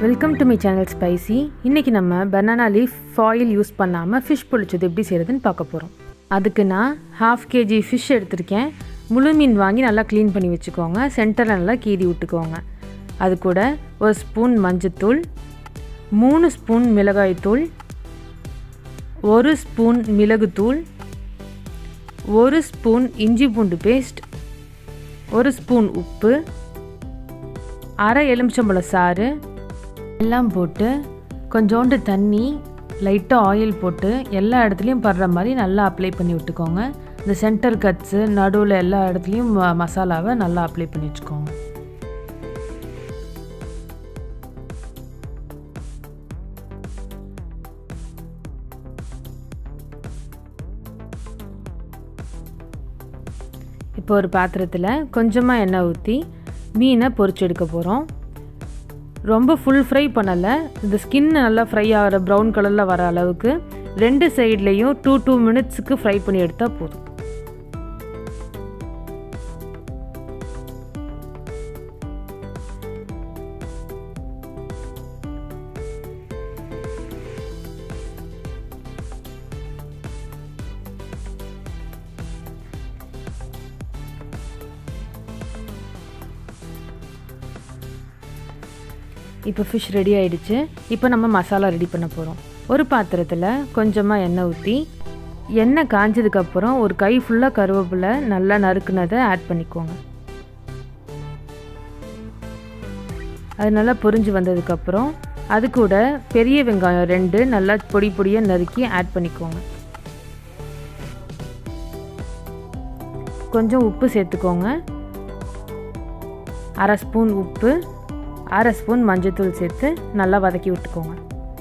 welcome to my channel spicy இன்றைக்கி நம்ம banana leaf foil use பண்ணாமல் ஃபிஷ் பொழிச்சது எப்படி செய்கிறதுன்னு பார்க்க போகிறோம் அதுக்கு நான் ஹாஃப் கேஜி ஃபிஷ் எடுத்திருக்கேன் முழு மீன் வாங்கி நல்லா க்ளீன் பண்ணி வச்சுக்கோங்க சென்டரில் நல்லா கீறி விட்டுக்கோங்க அது கூட ஒரு ஸ்பூன் மஞ்சத்தூள் மூணு ஸ்பூன் மிளகாய்த்தூள் ஒரு ஸ்பூன் மிளகுத்தூள் ஒரு ஸ்பூன் இஞ்சி பூண்டு பேஸ்ட் ஒரு ஸ்பூன் உப்பு அரை எலுமிச்சம்பழம் சாறு எல்லாம் போட்டு கொஞ்சோண்டு தண்ணி லைட்டாக ஆயில் போட்டு எல்லா இடத்துலையும் படுற மாதிரி நல்லா அப்ளை பண்ணி விட்டுக்கோங்க இந்த சென்டர் கட்ஸு நடுவில் எல்லா இடத்துலையும் ம- மசாலாவை நல்லா அப்ளை பண்ணி வச்சுக்கோங்க இப்போ ஒரு பாத்திரத்தில் கொஞ்சமாக எண்ணெய் ஊற்றி மீனை பொரிச்சு எடுக்க போகிறோம் ரொம்ப ஃபுல் ஃப்ரை பண்ணலை இந்த ஸ்கின் நல்லா ஃப்ரை ஆகிற ப்ரௌன் கலரில் வர அளவுக்கு ரெண்டு சைட்லேயும் டூ டூ மினிட்ஸுக்கு ஃப்ரை பண்ணி எடுத்தால் போதும் இப்போ ஃபிஷ் ரெடி ஆயிடுச்சு இப்போ நம்ம மசாலா ரெடி பண்ண போகிறோம் ஒரு பாத்திரத்தில் கொஞ்சமாக எண்ணெய் ஊற்றி எண்ணெய் காஞ்சதுக்கப்புறம் ஒரு கை ஃபுல்லாக கருவேப்பிலை நல்லா நறுக்குனதை ஆட் பண்ணிக்கோங்க அது நல்லா பொரிஞ்சு வந்ததுக்கப்புறம் அது கூட பெரிய வெங்காயம் ரெண்டு நல்லா பொடி பொடியாக நறுக்கி ஆட் பண்ணிக்கோங்க கொஞ்சம் உப்பு சேர்த்துக்கோங்க அரை ஸ்பூன் உப்பு அரை ஸ்பூன் மஞ்சள்தூள் சேர்த்து நல்லா வதக்கி விட்டுக்கோங்க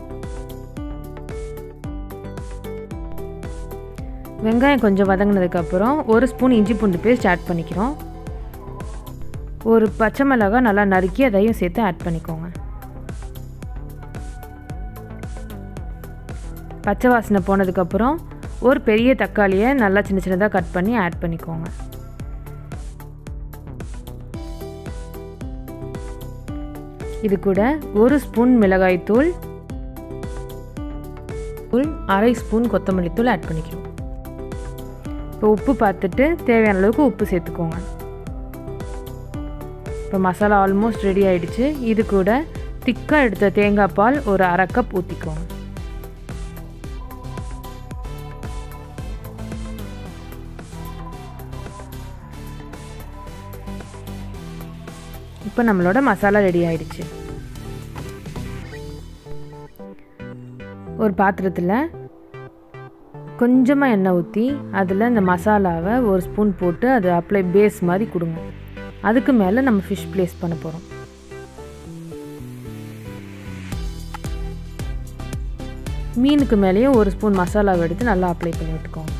வெங்காயம் கொஞ்சம் வதங்கினதுக்கப்புறம் ஒரு ஸ்பூன் இஞ்சி பூண்டு பேஸ்ட் ஆட் பண்ணிக்கிறோம் ஒரு பச்சை மிளகாய் நல்லா நறுக்கி அதையும் சேர்த்து ஆட் பண்ணிக்கோங்க பச்சை வாசனை போனதுக்கப்புறம் ஒரு பெரிய தக்காளியை நல்லா சின்ன சின்னதாக கட் பண்ணி ஆட் பண்ணிக்கோங்க இது கூட ஒரு ஸ்பூன் மிளகாய்த்தூள் தூள் அரை ஸ்பூன் கொத்தமல்லி தூள் ஆட் பண்ணிக்கிறோம் இப்போ உப்பு பார்த்துட்டு தேவையான அளவுக்கு உப்பு சேர்த்துக்கோங்க இப்போ மசாலா ஆல்மோஸ்ட் ரெடி ஆயிடுச்சு இது கூட திக்காக எடுத்த தேங்காய் பால் ஒரு அரை கப் ஊற்றிக்கோங்க இப்போ நம்மளோட மசாலா ரெடி ஆயிடுச்சு ஒரு பாத்திரத்தில் கொஞ்சமாக எண்ணெய் ஊற்றி அதில் இந்த மசாலாவை ஒரு ஸ்பூன் போட்டு அது அப்ளை பேஸ் மாதிரி கொடுங்க அதுக்கு மேலே நம்ம ஃபிஷ் ப்ளேஸ் பண்ண போகிறோம் மீனுக்கு மேலேயும் ஒரு ஸ்பூன் மசாலாவை எடுத்து நல்லா அப்ளை பண்ணி விட்டுக்கோங்க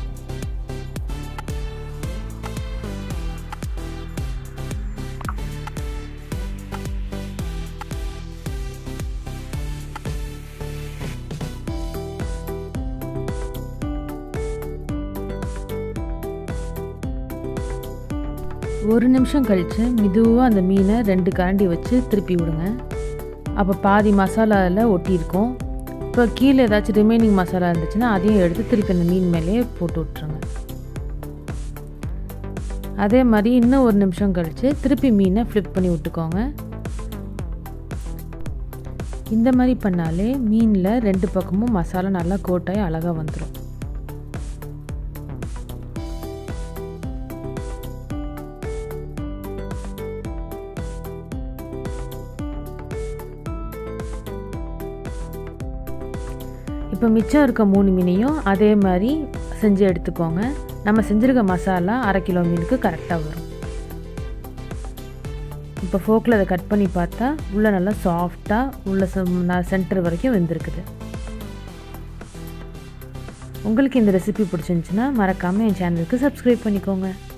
ஒரு நிமிஷம் கழித்து மெதுவாக அந்த மீனை ரெண்டு கரண்டி வச்சு திருப்பி விடுங்க அப்போ பாதி மசாலாவில் ஒட்டியிருக்கும் இப்போ கீழே ஏதாச்சும் ரிமைனிங் மசாலா இருந்துச்சுன்னா அதையும் எடுத்து திருப்பி அந்த மீன் மேலேயே போட்டு விட்ருங்க அதே மாதிரி இன்னும் ஒரு நிமிஷம் கழித்து திருப்பி மீனை ஃப்ளிப் பண்ணி விட்டுக்கோங்க இந்த மாதிரி பண்ணாலே மீனில் ரெண்டு பக்கமும் மசாலா நல்லா கோட்டாகி அழகாக வந்துடும் இப்போ மிச்சம் இருக்க மூணு மீனையும் அதே மாதிரி செஞ்சு எடுத்துக்கோங்க நம்ம செஞ்சுருக்க மசாலா அரை கிலோ மீனுக்கு கரெக்டாக வரும் இப்போ ஃபோக்கில் அதை கட் பண்ணி பார்த்தா உள்ளே நல்லா சாஃப்டாக உள்ள சென்டர் வரைக்கும் வெந்திருக்குது உங்களுக்கு இந்த ரெசிபி பிடிச்சிருந்துச்சுன்னா மறக்காமல் என் சேனலுக்கு சப்ஸ்கிரைப் பண்ணிக்கோங்க